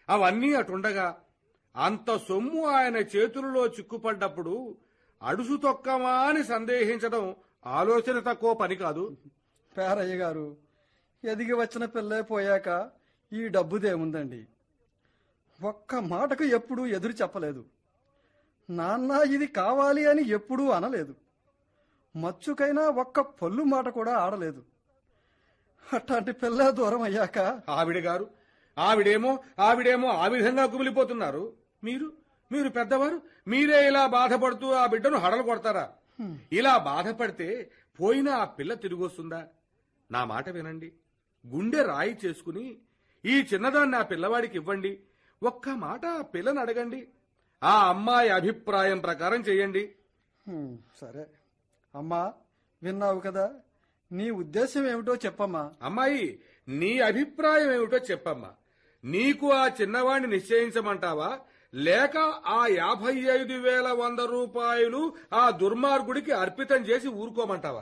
అవన్నీ అటుండగా అంత సొమ్ము ఆయన చేతులలో చిక్కుపడ్డప్పుడు అడుసు తొక్కమా అని సందేహించడం ఆలోచన తక్కువ పని కాదు పేరయ్య గారు ఎదిగి వచ్చిన పిల్లే పోయాక ఈ డబ్బుదేముందండి ఒక్క మాటకు ఎప్పుడూ ఎదురు చెప్పలేదు నాన్న ఇది కావాలి అని ఎప్పుడూ అనలేదు మచ్చుకైనా ఒక్క పొల్లు మాట కూడా ఆడలేదు అట్లాంటి పిల్ల దూరం అయ్యాక ఆవిడ గారు ఆవిడేమో ఆవిడేమో ఆ విధంగా కుమిలిపోతున్నారు మీరు మీరు పెద్దవారు మీరే ఇలా బాధపడుతూ ఆ బిడ్డను హడలు కొడతారా ఇలా బాధపడితే పోయిన ఆ పిల్ల తిరిగి వస్తుందా నా మాట వినండి గుండె రాయి చేసుకుని ఈ చిన్నదాన్ని ఆ పిల్లవాడికి ఇవ్వండి ఒక్క మాట ఆ పిల్లని అడగండి ఆ అమ్మాయి అభిప్రాయం ప్రకారం చేయండి హ్మ్, సరే అమ్మా విన్నావు కదా నీ ఉద్దేశం ఏమిటో చెప్పమ్మా అమ్మాయి నీ అభిప్రాయం ఏమిటో చెప్పమ్మా నీకు ఆ చిన్నవాణ్ణి నిశ్చయించమంటావా లేక ఆ యాభై ఐదు వేల వంద రూపాయలు ఆ దుర్మార్గుడికి అర్పితం చేసి ఊరుకోమంటావా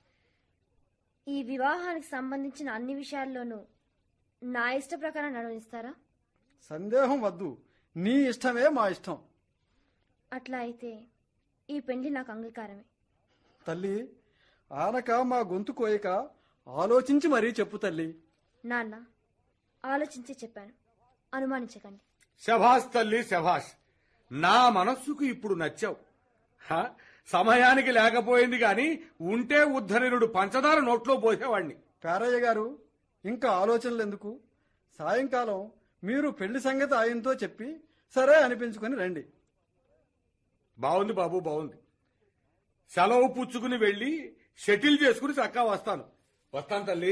ఈ వివాహానికి సంబంధించిన అన్ని విషయాల్లోనూ నా ఇష్ట ప్రకారం నడవనిస్తారా సందేహం వద్దు నీ ఇష్టమే మా ఇష్టం అట్లా అయితే ఈ పెళ్లి నాకు అంగీకారమే తల్లి ఆనక మా గొంతు కోయక ఆలోచించి మరీ చెప్పు తల్లి నాన్న ఆలోచించి చెప్పాను అనుమానించకండి శభాష్ తల్లి శభాష్ నా మనస్సుకు ఇప్పుడు నచ్చావు హ? సమయానికి లేకపోయింది గాని ఉంటే ఉద్ధరణుడు పంచదార నోట్లో పోసేవాణ్ణి పేరయ్య గారు ఇంకా ఆలోచనలు ఎందుకు సాయంకాలం మీరు పెళ్లి సంగతి ఆయనతో చెప్పి సరే అనిపించుకొని రండి బాగుంది బాబు బాగుంది సెలవు పుచ్చుకుని వెళ్ళి షటిల్ చేసుకుని చక్కా వస్తాను వస్తాను తల్లి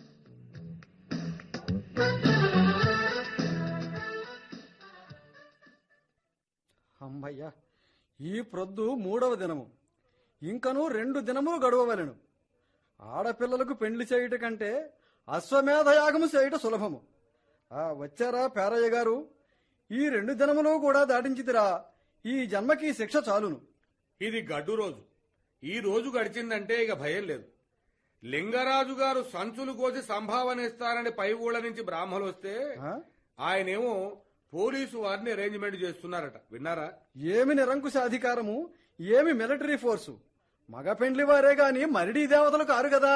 అమ్మయ్యా ఈ ప్రొద్దు మూడవ దినము ఇంకను రెండు దినములు గడవవలెను ఆడపిల్లలకు పెండ్లి చేయుట కంటే అశ్వమేధ యాగము చేయుట సులభము ఆ వచ్చారా పేరయ్య గారు ఈ రెండు దినములు కూడా దాటించితిరా ఈ జన్మకి శిక్ష చాలును ఇది గడ్డు రోజు ఈ రోజు గడిచిందంటే ఇక భయం లేదు లింగరాజు గారు సంచులు కోసి సంభావన ఇస్తారని పై ఊళ్ళ నుంచి బ్రాహ్మలు వస్తే ఆ? ఆయనేమో పోలీసు వారిని అరేంజ్మెంట్ చేస్తున్నారట విన్నారా ఏమి నిరంకుశ అధికారము ఏమి మిలిటరీ ఫోర్సు మగ పెండ్లి వారే గాని మరిడీ దేవతలు కారు కదా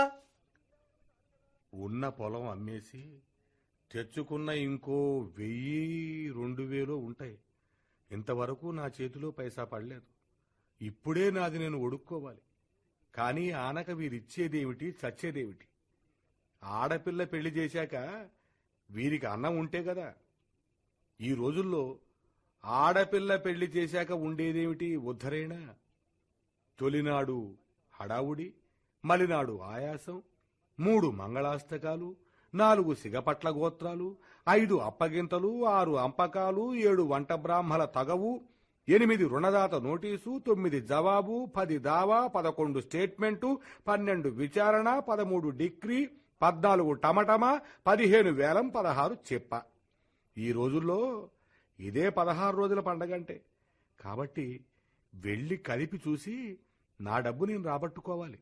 ఉన్న పొలం అమ్మేసి తెచ్చుకున్న ఇంకో వెయ్యి రెండు వేలు ఉంటాయి ఇంతవరకు నా చేతిలో పైసా పడలేదు ఇప్పుడే నాది నేను ఒడుక్కోవాలి కానీ ఆనక వీరిచ్చేదేమిటి చచ్చేదేమిటి ఆడపిల్ల పెళ్లి చేశాక వీరికి అన్నం ఉంటే కదా ఈ రోజుల్లో ఆడపిల్ల పెళ్లి చేశాక ఉండేదేమిటి ఉద్ధరేణ తొలినాడు హడావుడి మలినాడు ఆయాసం మూడు మంగళాష్టకాలు నాలుగు సిగపట్ల గోత్రాలు ఐదు అప్పగింతలు ఆరు అంపకాలు ఏడు వంట బ్రాహ్మల తగవు ఎనిమిది రుణదాత నోటీసు తొమ్మిది జవాబు పది దావా పదకొండు స్టేట్మెంటు పన్నెండు విచారణ పదమూడు డిగ్రీ పద్నాలుగు టమటమా పదిహేను వేలం పదహారు చెప్ప ఈ రోజుల్లో ఇదే పదహారు రోజుల పండగంటే కాబట్టి వెళ్ళి కలిపి చూసి నా డబ్బు నేను రాబట్టుకోవాలి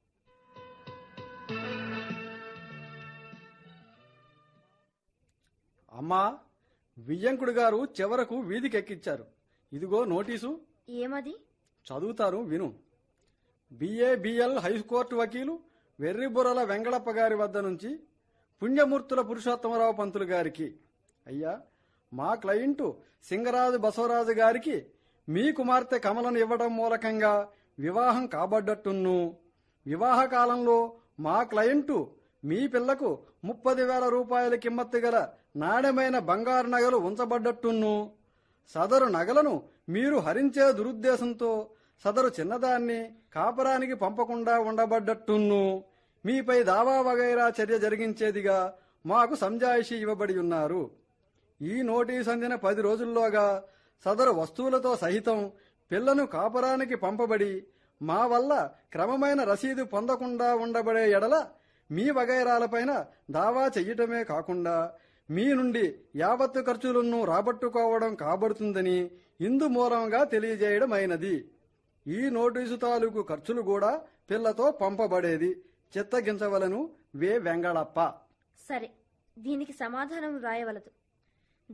అమ్మా వియ్యంకుడు గారు చివరకు వీధికెక్కిచ్చారు ఇదిగో నోటీసు ఏమది చదువుతారు విను బిఏబిఎల్ హైకోర్టు వకీలు వెర్రిబుర్రల వెంగళప్ప గారి వద్ద నుంచి పుణ్యమూర్తుల పురుషోత్తమరావు పంతులు గారికి అయ్యా మా క్లయింటు సింగరాజు బసవరాజు గారికి మీ కుమార్తె కమలను ఇవ్వడం మూలకంగా వివాహం కాబడ్డట్టును వివాహ కాలంలో మా క్లయింటు మీ పిల్లకు ముప్పది వేల రూపాయల కిమ్మత్తు గల నాణ్యమైన బంగారు నగలు ఉంచబడ్డట్టును సదరు నగలను మీరు హరించే దురుద్దేశంతో సదరు చిన్నదాన్ని కాపరానికి పంపకుండా ఉండబడ్డట్టును మీపై దావా వగైరా చర్య జరిగించేదిగా మాకు సంజాయిషి ఇవ్వబడి ఉన్నారు ఈ నోటీస్ అందిన పది రోజుల్లోగా సదరు వస్తువులతో సహితం పిల్లను కాపరానికి పంపబడి మా వల్ల క్రమమైన రసీదు పొందకుండా ఉండబడే ఎడల మీ వగైరాలపైన దావా చెయ్యటమే కాకుండా మీ నుండి యావత్తు ఖర్చులను రాబట్టుకోవడం కాబడుతుందని ఇందు మూలంగా తెలియజేయడం అయినది ఈ నోటీసు తాలూకు ఖర్చులు కూడా పిల్లతో పంపబడేది చిత్తగించవలను వే వెంగళప్ప సరే దీనికి సమాధానం రాయవలదు